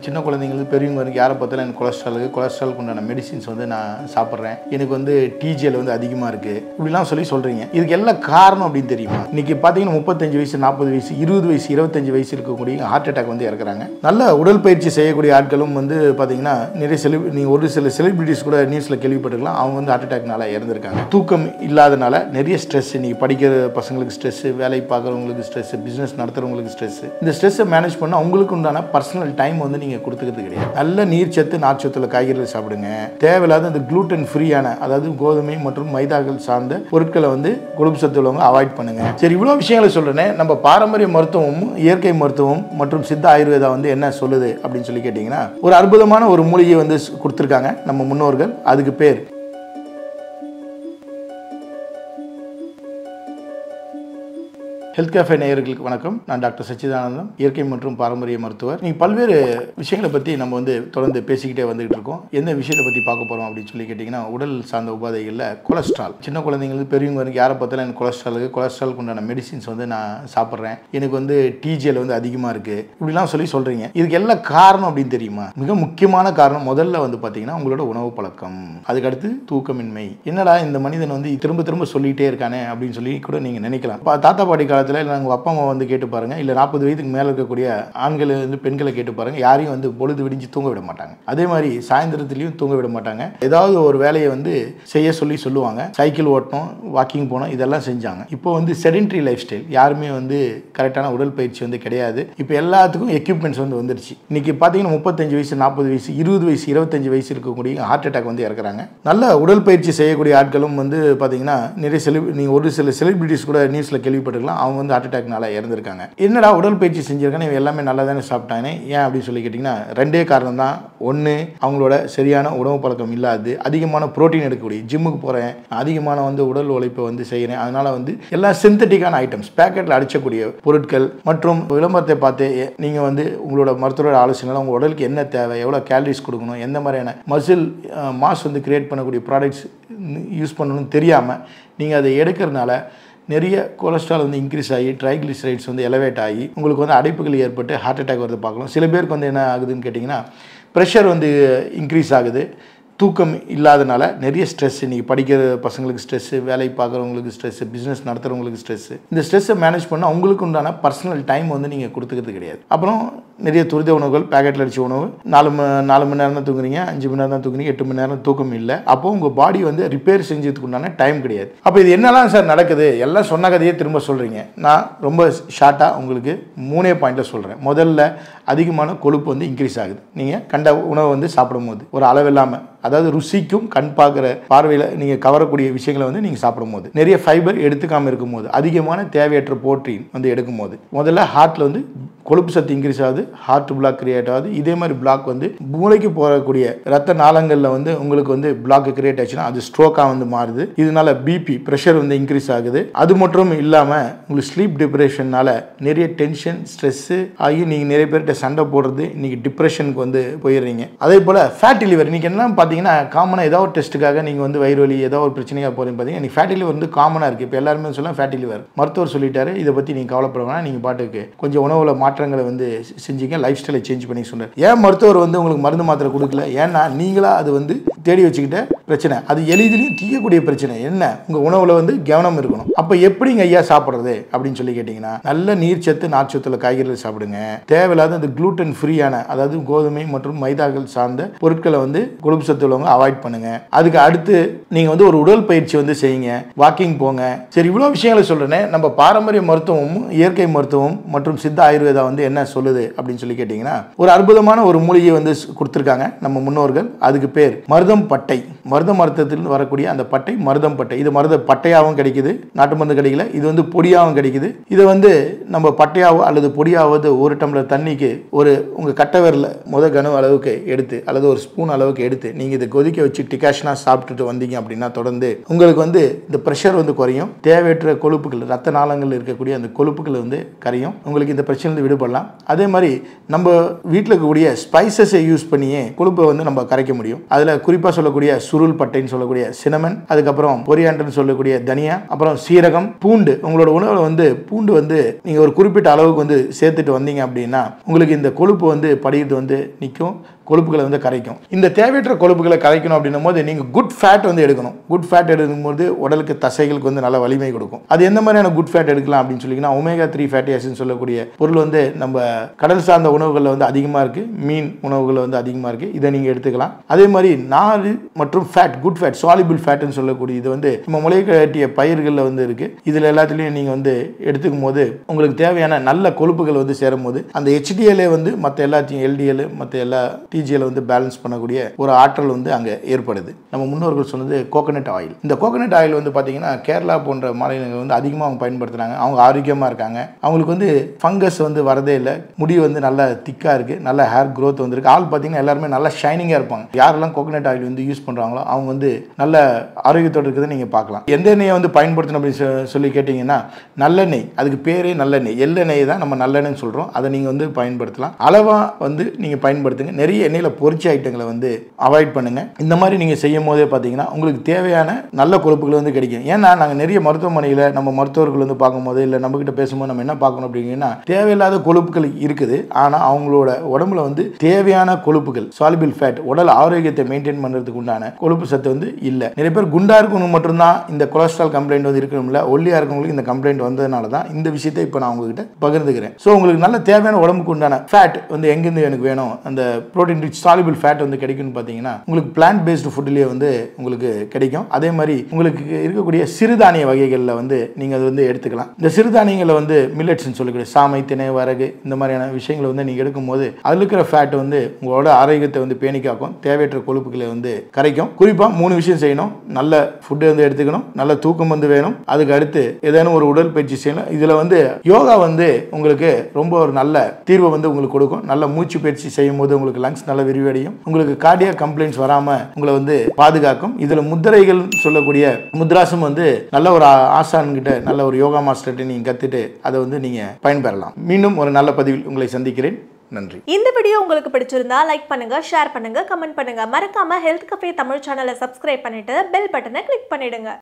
சின்ன குழந்தைங்களுக்கு பெரியவங்க வரைக்கும் யாரை பார்த்தாலும் எனக்கு கொலஸ்ட்ராலுக்கு கொலஸ்ட்ராலுக்கு உண்டான மெடிசின்ஸ் வந்து நான் சாப்பிட்றேன் எனக்கு வந்து டிஜிஎல் வந்து அதிகமாக இருக்குது இப்படிலாம் சொல்லி சொல்கிறீங்க இதுக்கு எல்லாம் காரணம் அப்படின்னு தெரியுமா இன்னைக்கு பார்த்தீங்கன்னா முப்பத்தஞ்சு வயசு நாற்பது வயசு இருபது வயசு இருபத்தஞ்சு வயசு இருக்கக்கூடிய ஹார்ட் அட்டாக் வந்து இறக்குறாங்க நல்ல உடற்பயிற்சி செய்யக்கூடிய ஆட்களும் வந்து பார்த்தீங்கன்னா நிறைய செலி நீங்கள் ஒரு சில செலிபிரிட்டிஸ் கூட நியூஸில் கேள்விப்பட்டிருக்கலாம் அவங்க வந்து ஹார்ட் அட்டாக்னால இறந்துருக்காங்க தூக்கம் இல்லாதனால நிறைய ஸ்ட்ரெஸ் இன்னைக்கு படிக்கிற பசங்களுக்கு ஸ்ட்ரெஸ் வேலை பார்க்குறவங்களுக்கு ஸ்ட்ரெஸ் பிஸ்னஸ் நடத்துறவங்களுக்கு ஸ்ட்ரெஸ் இந்த ஸ்ட்ரெஸ்ஸை மேனேஜ் பண்ண உங்களுக்கு உண்டான பர்சனல் டைம் வந்து நீங்கள் கொடுத்துக்கிறது கிடையாது நல்ல நீர்ச்சத்து நார்ச்சத்துல காய்கறிகள் சாப்பிடுங்க தேவையில்லாத இந்த குளூட்டன் ஃப்ரீயான அதாவது கோதுமை மற்றும் மைதாக்கள் சார்ந்த பொருட்களை வந்து கொழுப்பு சத்து உள்ளவங்க அவாய்ட் பண்ணுங்க சரி இவ்வளோ விஷயங்களை சொல்றேனே நம்ம பாரம்பரிய மருத்துவமும் இயற்கை மருத்துவம் மற்றும் சித்த ஆயுர்வேதா வந்து என்ன சொல்லுது அப்படின்னு சொல்லி கேட்டிங்கன்னா ஒரு அற்புதமான ஒரு மூலிகை வந்து கொடுத்துருக்காங்க நம்ம முன்னோர்கள் அதுக்கு பேர் ஹெல்த் கேஃபே நேயர்களுக்கு வணக்கம் நான் டாக்டர் சச்சிதானந்தம் இயற்கை மற்றும் பாரம்பரிய மருத்துவர் நீங்கள் பல்வேறு விஷயங்களை பற்றி நம்ம வந்து தொடர்ந்து பேசிக்கிட்டே வந்துகிட்டு இருக்கோம் எந்த விஷயத்தை பற்றி பார்க்க போகிறோம் அப்படின்னு சொல்லி கேட்டிங்கன்னா உடல் சார்ந்த உபாதைகளில் கொலஸ்ட்ரால் சின்ன குழந்தைங்களுக்கு பெரியவங்க வரைக்கும் யாரை பார்த்தாலும் எனக்கு கொலஸ்ட்ராலுக்கு கொலஸ்ட்ராலுக்கு உண்டான மெடிசின்ஸ் வந்து நான் சாப்பிட்றேன் எனக்கு வந்து டிஜிஎல் வந்து அதிகமாக இருக்குது இப்படிலாம் சொல்லி சொல்கிறீங்க இதுக்கு எல்லாம் காரணம் அப்படின்னு தெரியுமா மிக முக்கியமான காரணம் முதல்ல வந்து பார்த்தீங்கன்னா உங்களோட உணவு பழக்கம் அதுக்கடுத்து தூக்கமின்மை என்னடா இந்த மனிதன் வந்து திரும்ப திரும்ப சொல்லிகிட்டே இருக்கானே அப்படின்னு சொல்லி கூட நீங்கள் நினைக்கலாம் இப்போ தாத்தா பாட்டி காலத்தில் இல்லை உங்கள் அப்பா அம்மா வந்து கேட்டு பாருங்கள் இல்லை நாற்பது வயதுக்கு மேலே இருக்கக்கூடிய ஆண்கள் வந்து பெண்களை கேட்டு பாருங்கள் யாரையும் வந்து பொழுது விடிஞ்சு தூங்க விட மாட்டாங்க அதே மாதிரி சாயந்தரத்துலேயும் தூங்க விட மாட்டாங்க ஏதாவது ஒரு வேலையை வந்து செய்ய சொல்லி சொல்லுவாங்க சைக்கிள் ஓட்டணும் வாக்கிங் போகணும் இதெல்லாம் செஞ்சாங்க இப்போ வந்து செடென்ட்ரி லைஃப் ஸ்டைல் யாருமே வந்து கரெக்டான உடற்பயிற்சி வந்து கிடையாது இப்போ எல்லாத்துக்கும் எக்யூப்மெண்ட்ஸ் வந்து வந்துருச்சு இன்னைக்கு பார்த்தீங்கன்னா முப்பத்தஞ்சு வயசு நாற்பது வயசு இருபது வயசு இருபத்தஞ்சு வயசு இருக்கக்கூடிய ஹார்ட் அட்டாக் வந்து இறக்குறாங்க நல்ல உடற்பயிற்சி செய்யக்கூடிய ஆட்களும் வந்து பார்த்தீங்கன்னா நிறைய செலி நீங்கள் ஒரு சில செலிபிரிட்டிஸ் கூட நியூஸில் கேள்விப்பட்டிருக்கலாம் அவங்க வந்து ஹார்ட் அட்டாக்னால இறந்துருக்காங்க என்னடா உடற்பயிற்சி செஞ்சிருக்காங்க இவன் எல்லாமே நல்லா தானே சாப்பிட்டாங்க ஏன் அப்படின்னு சொல்லி கேட்டிங்கன்னா ரெண்டே காரணம் தான் ஒன்று அவங்களோட சரியான உணவு பழக்கம் இல்லாது அதிகமான புரோட்டீன் எடுக்கக்கூடிய ஜிம்முக்கு போகிறேன் அதிகமான வந்து உடல் உழைப்பை வந்து செய்கிறேன் அதனால் வந்து எல்லாம் சிந்தட்டிக்கான ஐட்டம்ஸ் பேக்கெட்டில் அடிச்சக்கூடிய பொருட்கள் மற்றும் விளம்பரத்தை பார்த்து நீங்கள் வந்து உங்களோட மருத்துவரோட ஆலோசனை உங்கள் உடலுக்கு என்ன தேவை எவ்வளோ கேலரிஸ் கொடுக்கணும் எந்த மாதிரியான மசில் மாஸ் வந்து கிரியேட் பண்ணக்கூடிய ப்ராடக்ட்ஸ் யூஸ் பண்ணணும்னு தெரியாமல் நீங்கள் அதை எடுக்கிறதுனால நிறைய கொலஸ்ட்ரால் வந்து இன்க்ரீஸ் ஆகி ட்ரைக்ளிசரைட்ஸ் வந்து எலவேட் ஆகி உங்களுக்கு வந்து அடைப்புகள் ஏற்பட்டு ஹார்ட் அட்டாக் வருது பார்க்கலாம் சில பேருக்கு வந்து என்ன ஆகுதுன்னு கேட்டிங்கன்னா ப்ரெஷர் வந்து இன்க்ரீஸ் ஆகுது தூக்கம் இல்லாதனால நிறைய ஸ்ட்ரெஸ் இன்றைக்கி படிக்கிற பசங்களுக்கு ஸ்ட்ரெஸ்ஸு வேலை பார்க்குறவங்களுக்கு ஸ்ட்ரெஸ்ஸு பிஸ்னஸ் நடத்துகிறவங்களுக்கு ஸ்ட்ரெஸ்ஸு இந்த ஸ்ட்ரெஸ்ஸை மேனேஜ் பண்ண உங்களுக்கு உண்டான பர்சனல் டைம் வந்து நீங்கள் கொடுத்துக்கிறது கிடையாது அப்புறம் நிறைய துரித உணவுகள் பேக்கெட்டில் அடிச்ச உணவு நாலு ம நாலு மணி நேரம் தான் தூங்குறீங்க அஞ்சு மணி நேரம் தான் தூங்குறீங்க எட்டு மணி நேரம் தூக்கம் இல்லை அப்போ உங்கள் பாடி வந்து ரிப்பேர் செஞ்சதுக்கு உண்டான டைம் கிடையாது அப்போ இது என்னலாம் சார் நடக்குது எல்லாம் சொன்ன கதையே திரும்ப சொல்கிறீங்க நான் ரொம்ப ஷார்ட்டாக உங்களுக்கு மூணே பாயிண்ட்டில் சொல்கிறேன் முதல்ல அதிகமான கொழுப்பு வந்து இன்க்ரீஸ் ஆகுது நீங்கள் கண்ட உணவை வந்து சாப்பிடும்போது ஒரு அளவில்லாமல் அதாவது ருசிக்கும் கண் பார்க்குற பார்வையில் நீங்கள் கவரக்கூடிய விஷயங்களை வந்து நீங்கள் சாப்பிடும்போது நிறைய ஃபைபர் எடுத்துக்காமல் இருக்கும்போது அதிகமான தேவையற்ற புரோட்டீன் வந்து எடுக்கும்போது முதல்ல ஹார்ட்டில் வந்து கொழுப்பு சத்து இன்க்ரீஸ் ஆகுது ஹார்ட் பிளாக் கிரியேட் ஆகுது இதே மாதிரி பிளாக் வந்து மூளைக்கு போகக்கூடிய ரத்த நாளங்களில் வந்து உங்களுக்கு வந்து பிளாக் கிரியேட் ஆச்சுன்னா அது ஸ்ட்ரோக்காக வந்து மாறுது இதனால பிபி ப்ரெஷர் வந்து இன்க்ரீஸ் ஆகுது அது மட்டும் இல்லாமல் உங்களுக்கு ஸ்லீப் டிப்ரெஷன்னால நிறைய டென்ஷன் ஸ்ட்ரெஸ்ஸு ஆகி நீங்கள் நிறைய பேர்கிட்ட சண்டை போடுறது இன்னைக்கு டிப்ரெஷனுக்கு வந்து போயிடுறீங்க அதே போல் ஃபேட்டி லிவர் இன்னைக்கு என்ன பார்த்தீங்கன்னா காமனாக ஏதோ ஒரு டெஸ்ட்டுக்காக நீங்கள் வந்து வயிறு வலி ஏதோ ஒரு பிரச்சனையாக போகிறீங்க பார்த்தீங்கன்னா இன்னைக்கு ஃபேட்டி லிவர் வந்து காமனாக இருக்குது இப்போ எல்லாருமே சொல்லலாம் ஃபேட்டி லிவர் மருத்துவர் சொல்லிட்டாரு இதை பற்றி நீங்கள் கவலைப்பட வேணாம் நீங்கள் பாட்டுக்கு கொஞ்சம் உணவுல மாற்றங்களை வந்து செஞ்சீங்க லைஃப் ஸ்டைலை சேஞ்ச் பண்ணி சொன்னார் ஏன் மருத்துவர் வந்து உங்களுக்கு மருந்து மாத்திரை கொடுக்கல ஏன்னா நீங்களா அது வந்து தேடி வச்சுக்கிட்ட பிரச்சனை அது எளிதிலையும் தீயக்கூடிய பிரச்சனை என்ன உங்கள் உணவில் வந்து கவனம் இருக்கணும் அப்போ எப்படிங்க ஐயா சாப்பிட்றது அப்படின்னு சொல்லி கேட்டிங்கன்னா நல்ல நீர்ச்சத்து நார்ச்சத்துல காய்கறிகள் சாப்பிடுங்க தேவையில்லாத இந்த குளூட்டன் ஃப்ரீயான அதாவது கோதுமை மற்றும் மைதாக்கள் சார்ந்த பொருட்களை வந்து கொழுப்பு சத்து உள்ளவங்க அவாய்ட் பண்ணுங்க அதுக்கு அடுத்து நீங்கள் வந்து ஒரு உடல் பயிற்சி வந்து செய்யுங்க வாக்கிங் போங்க சரி இவ்வளோ விஷயங்களை சொல்கிறேனே நம்ம பாரம்பரிய மருத்துவமும் இயற்கை மருத்துவம் மற்றும் சித்த ஆயுர்வேதா வந்து என்ன சொல்லுது அப்படின்னு சொல்லி கேட்டிங்கன்னா ஒரு அற்புதமான ஒரு மூலிகை வந்து கொடுத்துருக்காங்க நம்ம முன்னோர்கள் அதுக்கு பேர் மருதம் பட்டை மருத மருத்துவத்தில் வரக்கூடிய அந்த பட்டை மருதம் பட்டை இது மருத பட்டையாகவும் கிடைக்குது நாட்டு மருந்து கிடைக்கல இது வந்து பொடியாகவும் கிடைக்குது இதை வந்து நம்ம பட்டையாவோ அல்லது பொடியாவது ஒரு டம்ளர் தண்ணிக்கு ஒரு உங்கள் கட்டை விரல முத கனவு அளவுக்கு எடுத்து அல்லது ஒரு ஸ்பூன் அளவுக்கு எடுத்து நீங்கள் இதை கொதிக்க வச்சு டிகாஷனாக சாப்பிட்டுட்டு வந்தீங்க அப்படின்னா தொடர்ந்து உங்களுக்கு வந்து இந்த ப்ரெஷர் வந்து குறையும் தேவையற்ற கொழுப்புகள் ரத்த நாளங்களில் இருக்கக்கூடிய அந்த கொழுப்புகள் வந்து கரையும் உங்களுக்கு இந்த பிரச்சனை விடுபடலாம் அதே மாதிரி நம்ம வீட்டில் இருக்கக்கூடிய ஸ்பைசஸை யூஸ் பண்ணியே கொழுப்பை வந்து நம்ம கரைக்க முடியும் அதில் குறிப்பாக சொல்லக்கூடிய சுருள் சுருள் பட்டைன்னு சொல்லக்கூடிய சினமன் அதுக்கப்புறம் பொரியாண்டர்னு சொல்லக்கூடிய தனியா அப்புறம் சீரகம் பூண்டு உங்களோட உணவில் வந்து பூண்டு வந்து நீங்கள் ஒரு குறிப்பிட்ட அளவுக்கு வந்து சேர்த்துட்டு வந்தீங்க அப்படின்னா உங்களுக்கு இந்த கொழுப்பு வந்து படிக்கிறது வந்து நிற்கும் கொழுப்புகளை வந்து கரைக்கும் இந்த தேவையற்ற கொழுப்புகளை கரைக்கணும் அப்படின்னும் போது நீங்கள் குட் ஃபேட் வந்து எடுக்கணும் குட் ஃபேட் எடுக்கும்போது உடலுக்கு தசைகளுக்கு வந்து நல்ல வலிமை கொடுக்கும் அது எந்த மாதிரியான குட் ஃபேட் எடுக்கலாம் அப்படின்னு சொல்லிங்கன்னா ஒமேகா த்ரீ ஃபேட்டி ஆசிட்னு சொல்லக்கூடிய பொருள் வந்து நம்ம கடல் சார்ந்த உணவுகளில் வந்து அதிகமாக இருக்குது மீன் உணவுகள் வந்து அதிகமாக இருக்குது இதை நீங்கள் எடுத்துக்கலாம் அதே மாதிரி நாறு மற்றும் ஃபேட் குட் ஃபேட் சாலிபிள் ஃபேட்னு சொல்லக்கூடிய இது வந்து நம்ம முளை கட்டிய பயிர்களில் வந்து இருக்குது இதில் எல்லாத்துலேயும் நீங்கள் வந்து எடுத்துக்கும் போது உங்களுக்கு தேவையான நல்ல கொழுப்புகள் வந்து சேரும் போது அந்த ஹெச்டிஎல்ஏ வந்து மற்ற எல்லாத்தையும் எல்டிஎல் மற்ற எல்லா டிஜிஎல் வந்து பேலன்ஸ் பண்ணக்கூடிய ஒரு ஆற்றல் வந்து அங்கே ஏற்படுது நம்ம முன்னோர்கள் சொன்னது கோகனட் ஆயில் இந்த கோகனட் ஆயில் வந்து பார்த்தீங்கன்னா கேரளா போன்ற மாநிலங்கள் வந்து அதிகமாக அவங்க பயன்படுத்துகிறாங்க அவங்க ஆரோக்கியமாக இருக்காங்க அவங்களுக்கு வந்து ஃபங்கஸ் வந்து வரதே இல்லை முடி வந்து நல்லா திக்காக இருக்குது நல்ல ஹேர் growth வந்திருக்கு ஆள் பார்த்தீங்கன்னா எல்லாருமே நல்லா ஷைனிங்காக இருப்பாங்க யாரெல்லாம் கோகனட் ஆயில் வந்து யூஸ் பண்ணுறாங்களோ அவங்க வந்து நல்ல ஆரோக்கியத்தோடு இருக்கிறத நீங்கள் பார்க்கலாம் எந்த எண்ணெயை வந்து பயன்படுத்தணும் அப்படின்னு சொ- சொல்லி கேட்டிங்கன்னா நல்லெண்ணெய் அதுக்கு பேரே நல்லெண்ணெய் எள்ளெண்ணெய் தான் நம்ம நல்லெண்ணெய்னு சொல்கிறோம் அதை நீங்கள் வந்து பயன்படுத்தலாம் அளவாக வந்து நீங்கள் பயன்படுத்துங்க நிறைய எண்ணெயில் பொரிச்ச ஐட்டங்களை வந்து அவாய்ட் பண்ணுங்கள் இந்த மாதிரி நீங்கள் செய்யும் போதே பார்த்தீங்கன்னா உங்களுக்கு தேவையான நல்ல கொழுப்புகள் வந்து கிடைக்கும் ஏன்னா நாங்கள் நிறைய மருத்துவமனையில் நம்ம மருத்துவர்கள் வந்து பார்க்கும்போது இல்லை நம்மக்கிட்ட பேசும்போது நம்ம என்ன பார்க்கணும் அப்படிங்கன்னா தேவையில்லாத கொழுப்புகள் இருக்குது ஆனால் அவங்களோட உடம்புல வந்து தேவையான கொழுப்புகள் சாலிபிள் ஃபேட் உடல் ஆரோக்கியத்தை மெயின்டைன் பண்ணுறதுக்கு உண்டான கொழுப்பு சத்து வந்து இல்லை நிறைய பேர் குண்டா இருக்கணும் மட்டும்தான் இந்த கொலஸ்ட்ரால் கம்ப்ளைண்ட் வந்து இருக்கணும்ல ஒல்லியாக இருக்கவங்களுக்கு இந்த கம்ப்ளைண்ட் வந்ததுனால தான் இந்த விஷயத்தை இப்போ நான் உங்ககிட்ட பகிர்ந்துக்கிறேன் ஸோ உங்களுக்கு நல்ல தேவையான உடம்புக்கு உண்டான ஃபேட் வந்து எங்கேருந்து எனக்கு வேணும் அந்த ப்ரோட்டீன் ரிச் சாலிபிள் ஃபேட் வந்து கிடைக்கும்னு பார்த்தீங்கன்னா உங்களுக்கு பிளான்ட் பேஸ்டு ஃபுட்லேயே வந்து உங்களுக்கு கிடைக்கும் அதே மாதிரி உங்களுக்கு இருக்கக்கூடிய சிறுதானிய வகைகளில் வந்து நீங்கள் அது வந்து எடுத்துக்கலாம் இந்த சிறுதானியங்களில் வந்து மில்லட்ஸ்னு சொல்லக்கூடிய சாமை திணை வரகு இந்த மாதிரியான விஷயங்களை வந்து நீங்கள் எடுக்கும்போது அதில் இருக்கிற ஃபேட் வந்து உங்களோட ஆரோக்கியத்தை வந்து பேணி காக்கும் தேவையற்ற கொழுப்புகளை வந்து கரைக்கும் குறிப்பாக மூணு விஷயம் செய்யணும் நல்ல ஃபுட்டு வந்து எடுத்துக்கணும் நல்ல தூக்கம் வந்து வேணும் அதுக்கு அடுத்து ஏதேனும் ஒரு உடற்பயிற்சி செய்யணும் இதில் வந்து யோகா வந்து உங்களுக்கு ரொம்ப ஒரு நல்ல தீர்வை வந்து உங்களுக்கு கொடுக்கும் நல்ல மூச்சு பயிற்சி செய்யும் போது உங்களுக்கு லங்ஸ் நல்ல விரிவடையும் உங்களுக்கு கார்டியா கம்ப்ளைண்ட்ஸ் வராமல் உங்களை வந்து பாதுகாக்கும் இதில் முத்திரைகள் சொல்லக்கூடிய முத்ராசம் வந்து நல்ல ஒரு ஆ- ஆசான்கிட்ட நல்ல ஒரு யோகா மாஸ்டர்கிட்ட நீங்கள் கற்றுட்டு அதை வந்து நீங்கள் பயன்பெறலாம் மீண்டும் ஒரு நல்ல பதிவில் உங்களை சந்திக்கிறேன் நன்றி இந்த வீடியோ உங்களுக்கு பிடிச்சிருந்தா லைக் பண்ணுங்க ஷேர் பண்ணுங்க கமெண்ட் பண்ணுங்க மறக்காம ஹெல்த் கஃபே தமிழ் சேனலை சப்ஸ்கிரைப் பண்ணிட்டு பெல் பட்டனை கிளிக் பண்ணிடுங்க